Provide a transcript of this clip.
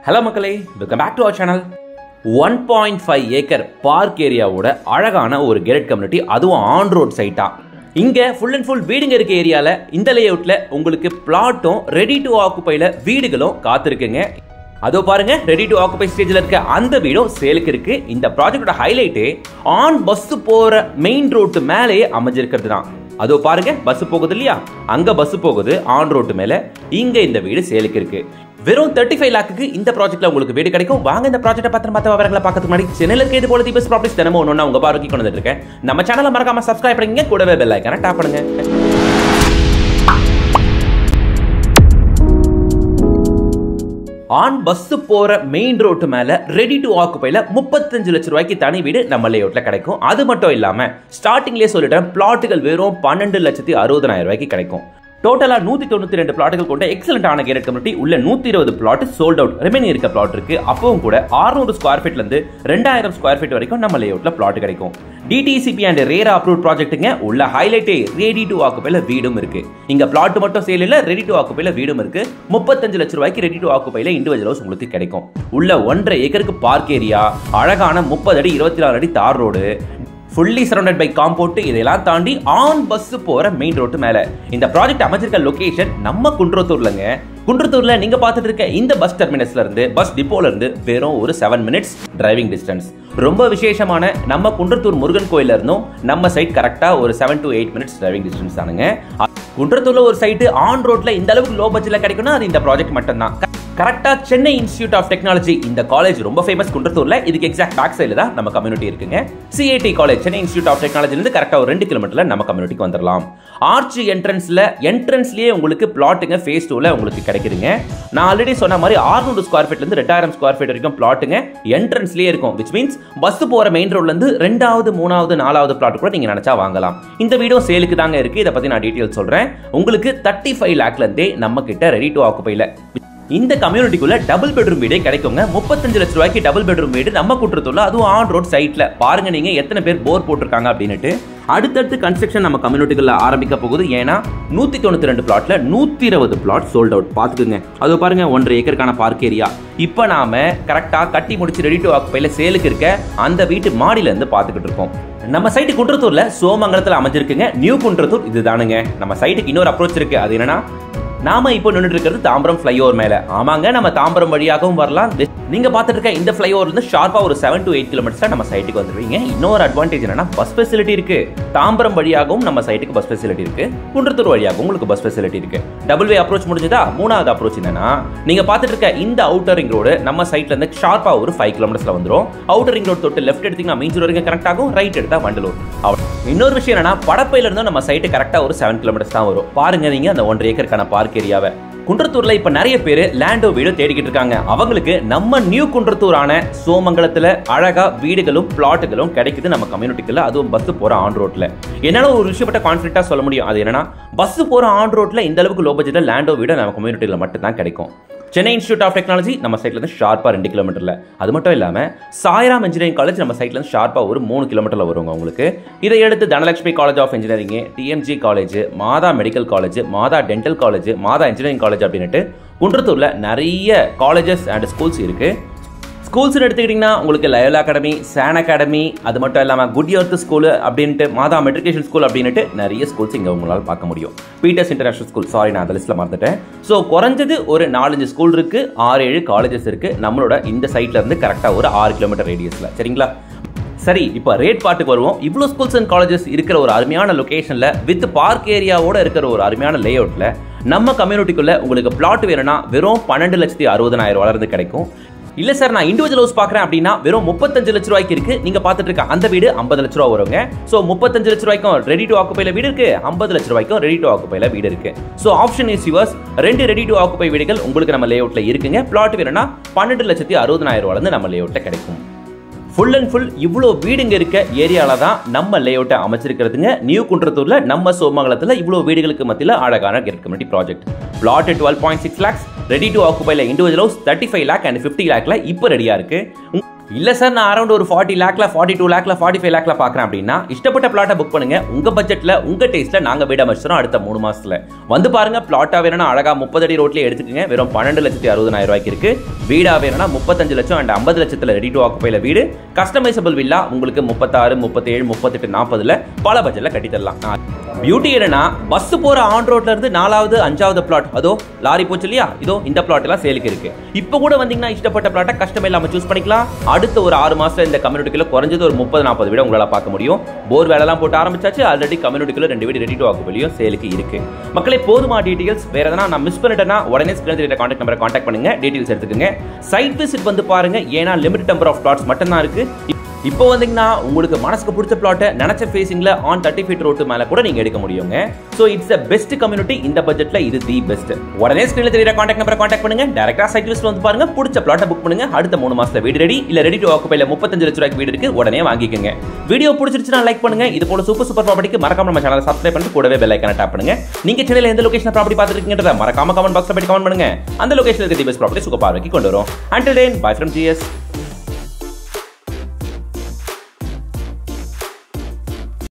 hello மக்களே welcome back to our channel one point five acre park ஏரியாவோட அழகான ஒரு கெரட் கம்யூனிட்டி அதுவும் ஆன் ரோட் சைட்டா இங்க ஃபுல் அண்ட் ஃபுல் வீடுங்க இருக்க ஏரியால இந்த லேஅவுட்ல உங்களுக்கு பிளாட்டும் ரெடி டு ஆக்குப்பைல வீடுகளும் காத்திருக்குங்க அதோ பாருங்க ரெடி டு ஆக்குபை ஸ்டேஜ்ல இருக்க அந்த வீடும் சேலுக்கு இருக்கு இந்த ப்ராஜெக்டோட ஹைலைட்டே ஆன் பஸ் போற மெயின் ரோட்டு மேலேயே அமைஞ்சிருக்கிறது தான் அதோ பாருங்க பஸ் போகுது இல்லையா அங்க பஸ் போகுது ஆன் ரோட்டு மேல இங்க இந்த வீடு சேலுக்கு இருக்கு வெறும் தேர்ட்டி ஃபைவ் லேக்கு இந்த ப்ராஜெக்ட்ல உங்களுக்கு வீடு கிடைக்கும் வாங்க இந்த ப்ராஜெக்ட்டை பத்திரம் மற்ற விவரங்களை பார்க்கறதுக்கு முன்னாடி சென்னையில் இருக்க இது போல தீபஸ் ப்ராப்பர்ட்டிஸ் தினமும் ஒன்று உங்க பார்வைக்கு கொண்டு வந்துட்டு இருக்கேன் நம்ம சேனலை மறக்காம சப்ஸ்கிரைப் பண்ணுங்க கூடவே பெல் ஐக்கான டாப் பண்ணுங்க ஆன் பஸ் போற மெயின் ரோட்டு மேல ரெடி டு ஆக்குப்பைல முப்பத்தஞ்சு லட்சம் ரூபாய்க்கு தனி வீடு நம்ம லேஅவுட்ல கிடைக்கும் அது மட்டும் இல்லாம ஸ்டார்டிங்லேயே சொல்லிட்டேன் பிளாட்டுகள் வெறும் பன்னெண்டு லட்சத்தி அறுபதனாயிரம் ரூபாய்க்கு கிடைக்கும் டோட்டலா நூத்தி தொண்ணூத்தி ரெண்டு பிளாட்டுகள் கொண்ட எக்ஸலண்ட் ஆன கேரட் கம்யூனிட்டி உள்ள நூத்தி இருபது பிளாட் சோல்ட் அவுட் ரிமைனிங் இருக்க பிளாட் இருக்கு அப்பவும் கூட 600 ஸ்கொயர் ஃபீட்ல இருந்து ரெண்டாயிரம் ஸ்கொயர் ஃபீட் வரைக்கும் நம்ம லேஅவுட்ல பிளாட் கிடைக்கும் டிடிசிபி அண்ட் ரேரா அப்ரூவ் ப்ராஜெக்ட்டுங்க உள்ள ஹைலைட்டே ரெடி டு ஆக்குப்பைல வீடும் இருக்கு இங்க பிளாட் மட்டும் சேல் இல்ல ரெடி டு ஆக்குப்பைல வீடும் இருக்கு முப்பத்தஞ்சு லட்சம் ரூபாய்க்கு ரெடி டு ஆக்குப்பைல இண்டிவிஜுவல் ஹவுஸ் உங்களுக்கு கிடைக்கும் உள்ள ஒன்றரை ஏக்கருக்கு பார்க் ஏரியா அழகான முப்பது அடி இருபத்தி நாலு அடி தார் road fully surrounded by compound இதெல்லாம் தாண்டி ஆன் பஸ் போற மெயின் ரோட்டு மேல இந்த ப்ராஜெக்ட் அமைச்சிருக்க லொகேஷன் நம்ம குன்றத்தூர்லங்க குன்றத்தூர்ல நீங்க பார்த்துட்டு இருக்க இந்த பஸ் டெர்மினஸ்ல இருந்து பஸ் டிப்போல இருந்து வெறும் ஒரு செவன் மினிட்ஸ் டிரைவிங் டிஸ்டன்ஸ் ரொம்ப விசேஷமான நம்ம குன்றத்தூர் முருகன் கோயில்ல இருந்தும் நம்ம சைட் கரெக்டா ஒரு seven to eight minutes driving distance தானுங்க குன்றத்தூர்ல ஒரு சைட்டு ஆன் ரோட்ல இந்த அளவுக்கு லோ பட்ஜெட்ல கிடைக்கும்னா அது இந்த ப்ராஜெக்ட் மட்டும்தான் கரெக்டா சென்னை இன்ஸ்டியூட் ஆஃப் டெக்னாலஜி இந்த காலேஜ் ரொம்ப ஃபேமஸ் குன்றத்தூர்ல இதுக்கு எக்ஸாக்ட் பேக் சைடில் தான் நம்ம கம்யூனிட்டி இருக்குங்க CIT college Chennai institute of டெக்னாலஜில இருந்து கரெக்டா ஒரு ரெண்டு கிலோமீட்டர்ல நம்ம கம்யூனிட்டிக்கு வந்துடலாம் ஆர்ச் என்ட்ரன்ஸ்ல என்ட்ரன்ஸ்லயே உங்களுக்கு பிளாட்டுங்க ஃபேஸ் டூல உங்களுக்கு கிடைக்குதுங்க நான் ஆல்ரெடி சொன்ன மாதிரி 600 ஸ்கொயர் ஃபீட்ல இருந்து ரெண்டாயிரம் ஸ்கொயர் ஃபீட் வரைக்கும் பிளாட்டுங்க என்ட்ரன்ஸ்லயே இருக்கும் விச் மீன்ஸ் பஸ் போற மெயின் ரோட்ல இருந்து ரெண்டாவது மூணாவது நாலாவது பிளாட் கூட நீங்க நினைச்சா வாங்கலாம் இந்த வீடியோ சேலுக்கு தாங்க இருக்கு இதை பத்தி நான் டீட்டெயில் சொல்றேன் உங்களுக்கு தேர்ட்டி ஃபைவ் லேக்ல இருந்தே நம்ம கிட்ட ரெடி டு ஆக்குப்பைல இந்த கம்யூனிட்டிக்குள்ள டபுள் பெட்ரூம் வீடே கிடைக்குங்க முப்பத்தஞ்சு லட்ச ரூபாய்க்கு டபுள் பெட்ரூம் வீடு நம்ம குற்றத்துள்ள அதுவும் ஆன் ரோட் சைட்ல பாருங்க நீங்க எத்தனை பேர் போர் போட்டிருக்காங்க அப்படின்னுட்டு அடுத்தடுத்து கன்ஸ்ட்ரக்ஷன் நம்ம கம்யூனிட்டிக்குள்ள ஆரம்பிக்க போகுது ஏன்னா நூத்தி தொண்ணூத்தி ரெண்டு பிளாட்ல நூத்தி இருபது பிளாட் சோல்ட் அவுட் பாத்துக்குங்க அது பாருங்க ஒன்றரை ஏக்கருக்கான பார்க் ஏரியா இப்போ நாம கரெக்டா கட்டி முடிச்சு ரெடி டு ஆக்குப்பையில சேலுக்கு இருக்க அந்த வீட்டு மாடியில இருந்து பாத்துக்கிட்டு இருக்கோம் நம்ம சைட்டு குன்றத்தூர்ல சோமங்கலத்துல அமைஞ்சிருக்குங்க நியூ குன்றத்தூர் இதுதானுங்க நம்ம சைட்டுக்கு இன்னொரு அப்ரோச் இருக்கு அது என்னன்னா நாம இப்போ நின்றுட்டு இருக்கிறது தாம்பரம் ஃப்ளைஓவர் மேல ஆமாங்க நம்ம தாம்பரம் வழியாகவும் வரலாம் நீங்க பார்த்துட்டு இருக்க இந்த ஃப்ளைஓவர் இருந்து ஷார்ப்பா ஒரு செவன் டு எயிட் கிலோமீட்டர்ஸ் நம்ம சைட்டுக்கு வந்துருவீங்க இன்னொரு அட்வான்டேஜ் என்னன்னா பஸ் ஃபெசிலிட்டி இருக்கு தாம்பரம் வழியாகவும் நம்ம சைட்டுக்கு பஸ் ஃபெசிலிட்டி இருக்கு குன்றத்தூர் வழியாகவும் உங்களுக்கு பஸ் ஃபெசிலிட்டி இருக்கு டபுள் வே அப்ரோச் முடிஞ்சதா மூணாவது அப்ரோச் என்னன்னா நீங்க பார்த்துட்டு இருக்க இந்த அவுட்டர் ரிங் ரோடு நம்ம சைட்ல இருந்து ஷார்ப்பா ஒரு ஃபைவ் கிலோமீட்டர்ஸ்ல வந்துரும் அவுட்டர் ரிங் ரோடு தொட்டு லெஃப்ட் எடுத்தீங்கன்னா மீஞ்சூர் வரைக்கும் கரெக்ட் ஆகும் ரைட் எடுத்தா வண்டலூர் இன்னொரு விஷயம் என்னன்னா படப்பையில இருந்தும் நம்ம சைட்டு கரெக்டா ஒரு செவன் கிலோமீட்டர்ஸ் தான் வரும் பாருங்க நீங்க அந்த ஒன்றரை ஏக்கருக்கான பார்க் ஏரியாவை குன்றத்தூர்ல இப்ப நிறைய பேர் லேண்டோ வீடு தேடிக்கிட்டு இருக்காங்க அவங்களுக்கு நம்ம நியூ குன்றத்தூரான சோமங்கலத்துல அழகா வீடுகளும் பிளாட்டுகளும் கிடைக்குது நம்ம கம்யூனிட்டிக்குள்ள அதுவும் பஸ் போற ஆன் ரோட்ல என்னால ஒரு விஷயப்பட்ட கான்ஃபிடண்டா சொல்ல முடியும் அது என்னன்னா பஸ் போற ஆன் ரோட்ல இந்த அளவுக்கு லோ பட்ஜெட்ல லேண்டோ வீடு நம்ம கம்யூனிட்டியில மட்டும் தான் கிடைக்கும் சென்னை இன்ஸ்டியூட் ஆஃப் டெக்னாலஜி நம்ம சைட்ல இருந்து ஷார்ப்பா ரெண்டு கிலோமீட்டர்ல அது மட்டும் இல்லாம சாய்ராம் இன்ஜினியரிங் காலேஜ் நம்ம சைட்ல இருந்து ஷார்ப்பா ஒரு மூணு கிலோமீட்டர்ல வருவாங்க உங்களுக்கு இதை எடுத்து Dhanalakshmi college of engineering DMG college Matha medical college Matha dental college Matha engineering college அப்படின்ட்டு குன்றத்தூர்ல நிறைய காலேஜஸ் அண்ட் ஸ்கூல்ஸ் இருக்கு ஸ்கூல்ஸ் எடுத்துக்கிட்டிங்கன்னா உங்களுக்கு லயோலா அகாடமி சான் அகாடமி அது மட்டும் இல்லாமல் குட் எர்த் ஸ்கூல் அப்படின்ட்டு மாதா மெட்ரிகேஷன் ஸ்கூல் அப்படின்ட்டு நிறைய ஸ்கூல்ஸ் இங்கே உங்களால் பார்க்க முடியும் பீட்டர்ஸ் இன்டர்நேஷனல் ஸ்கூல் சாரி நான் அந்த லிஸ்ட்டில் மறந்துட்டேன் ஸோ குறைஞ்சது ஒரு நாலஞ்சு ஸ்கூல் இருக்கு ஆறு ஏழு காலேஜஸ் இருக்கு நம்மளோட இந்த சைட்ல இருந்து கரெக்டாக ஒரு ஆறு கிலோமீட்டர் ரேடியஸில் சரிங்களா சரி இப்போ ரேட் பாட்டுக்கு வருவோம் இவ்வளோ ஸ்கூல்ஸ் அண்ட் காலேஜஸ் இருக்கிற ஒரு அருமையான லொகேஷனில் வித் பார்க் ஏரியாவோட இருக்கிற ஒரு அருமையான லே அவுட்டில் நம்ம கம்யூனிட்டிக்குள்ள உங்களுக்கு பிளாட் வேணும்னா வெறும் பன்னெண்டு லட்சத்தி அறுபதனாயிரம் வளர்ந்து கிடைக்கும் இல்ல சார் நான் இண்டிவிஜுவல் ஹவுஸ் பாக்குறேன் அப்படின்னா வெறும் முப்பத்தஞ்சு லட்ச ரூபாய்க்கு இருக்கு நீங்க பாத்துட்டு இருக்க அந்த வீடு ஐம்பது லட்ச ரூபா வருங்க சோ முப்பத்தஞ்சு லட்ச ரூபாய்க்கும் ரெடி டு ஆக்குப்பைல வீடு இருக்கு ஐம்பது லட்ச ரூபாய்க்கும் ரெடி டு ஆக்குப்பைல வீடு இருக்கு சோ ஆப்ஷன் இஸ் யுவர்ஸ் ரெண்டு ரெடி டு ஆக்குப்பை வீடுகள் உங்களுக்கு நம்ம லே அவுட்ல இருக்குங்க பிளாட் வேணும்னா பன்னெண்டு லட்சத்தி அறுபதனாயிரம் ரூபாய் நம்ம லே அவுட்ல கிடைக்கும் ஃபுல் அண்ட் ஃபுல் இவ்வளோ வீடுங்க இருக்க ஏரியால தான் நம்ம லே அவுட்டை அமைச்சிருக்கிறதுங்க நியூ குன்றத்தூர்ல நம்ம சோமங்கலத்தில் இவ்வளோ வீடுகளுக்கு மத்தியில் அழகான gated community project plot twelve point six lakhs ready to ஆக்குபைல individual house thirty five lakh and fifty லேக்ல இப்போ ரெடியா இருக்கு இல்ல சார் நான் அரௌண்ட் ஒரு ஃபார்ட்டி லேக்ல ஃபார்ட்டி டூ லேக்ல ஃபார்ட்டி ஃபைவ் லேக்ல பாக்குறேன் அப்படின்னா இஷ்டப்பட்ட பிளாட்டை புக் பண்ணுங்க உங்க பட்ஜெட்ல உங்க டேஸ்ட்ல நாங்க வீடு அமைச்சிரோம் அடுத்த மூணு மாசத்துல வந்து பாருங்க பிளாட்டா வேணும்னா அழகா முப்பது அடி ரோட்லயே எடுத்துக்கங்க வெறும் பன்னெண்டு லட்சத்தி அறுபதாயிரம் ரூபாய்க்கு இருக்கு வீடா வேணும்னா முப்பத்தஞ்சு லட்சம் அண்ட் ஐம்பது லட்சத்துல ரெடி டு ஆக்குப்பைல வீடு கஸ்டமைசபிள் வில்லா உங்களுக்கு முப்பத்தாறு முப்பத்தேழு முப்பத்தெட்டு நாற்பதுல பல பட்ஜெட்ல கட்டி தரலாம் பியூட்டி என்னன்னா பஸ் போற ஆன் ரோட்ல இருந்து நாலாவது அஞ்சாவது பிளாட் அதோ லாரி போச்சு இல்லையா இதோ இந்த பிளாட் எல்லாம் சேலுக்கு இருக்கு இப்போ கூட வந்தீங்கன்னா இஷ்டப்பட்ட பிளாட்டை கஷ்டமே இல்லாம சூஸ் பண்ணிக்கலாம் அடுத்த ஒரு ஆறு மாசத்துல இந்த கம்யூனிட்டிக்குள்ள குறைஞ்சது ஒரு முப்பது நாற்பது வீடு உங்களால பார்க்க முடியும் போர் வேலைலாம் போட்டு ஆரம்பிச்சாச்சு ஆல்ரெடி கம்யூனிட்டிக்குள்ள ரெண்டு வீடு ரெடி டு ஆக்குபடியும் சேலுக்கு இருக்கு மக்களே போதுமா டீடைல்ஸ் வேற எதனா நான் மிஸ் பண்ணிட்டேன்னா உடனே ஸ்கிரீன் தெரியுற கான்டாக்ட் நம்பரை கான்டாக்ட் பண்ணுங்க டீடைல்ஸ் எடுத்துக்கங்க சைட் விசிட் வந்து பாருங்க ஏன்னா லிமிட் நம்பர் ஆஃப் பிளாட்ஸ் மட்டும் தான் இருக்கு இப்போ வந்தீங்கன்னா உங்களுக்கு மனசுக்கு பிடிச்ச பிளாட்டை நினைச்ச ஃபேசிங்ல ஆன் தேர்ட்டி ஃபீட் ரோட்டு மேல கூட நீங்க எடுக்க முடியுங்க so it's the best community இந்த பட்ஜெட்ல இது தி பெஸ்ட் உடனே ஸ்கிரீன்ல தெரியுற கான்டாக்ட் நம்பரை கான்டாக்ட் பண்ணுங்க டேரக்டா சைட் லிஸ்ட் வந்து பாருங்க பிடிச்ச பிளாட்டை புக் பண்ணுங்க அடுத்த மூணு மாசத்துல வீடு ரெடி இல்ல ரெடி டு ஆக்குபைல முப்பத்தஞ்சு லட்ச ரூபாய்க்கு வீடு இருக்கு உடனே வாங்கிக்கோங்க வீடியோ பிடிச்சிருச்சுன்னா லைக் பண்ணுங்க இது போல சூப்பர் சூப்பர் ப்ராப்பர்ட்டிக்கு மறக்காம நம்ம சேனலை சப்ஸ்கிரைப் பண்ணிட்டு கூடவே பெல் ஐக்கான டேப் பண்ணுங்க நீங்க சென்னையில எந்த லொகேஷன் ப்ராப்பர்ட்டி பார்த்துருக்கீங்கன்றத மறக்காம கமெண்ட் பாக்ஸ்ல போய் கமெண்ட் பண்ணுங்க அந்த லொகேஷன் இருக்க தி பெஸ்ட் ப்ராப்பர்ட்டி சுக பார்வைக்கு கொண்டு வரும் until then bye from GS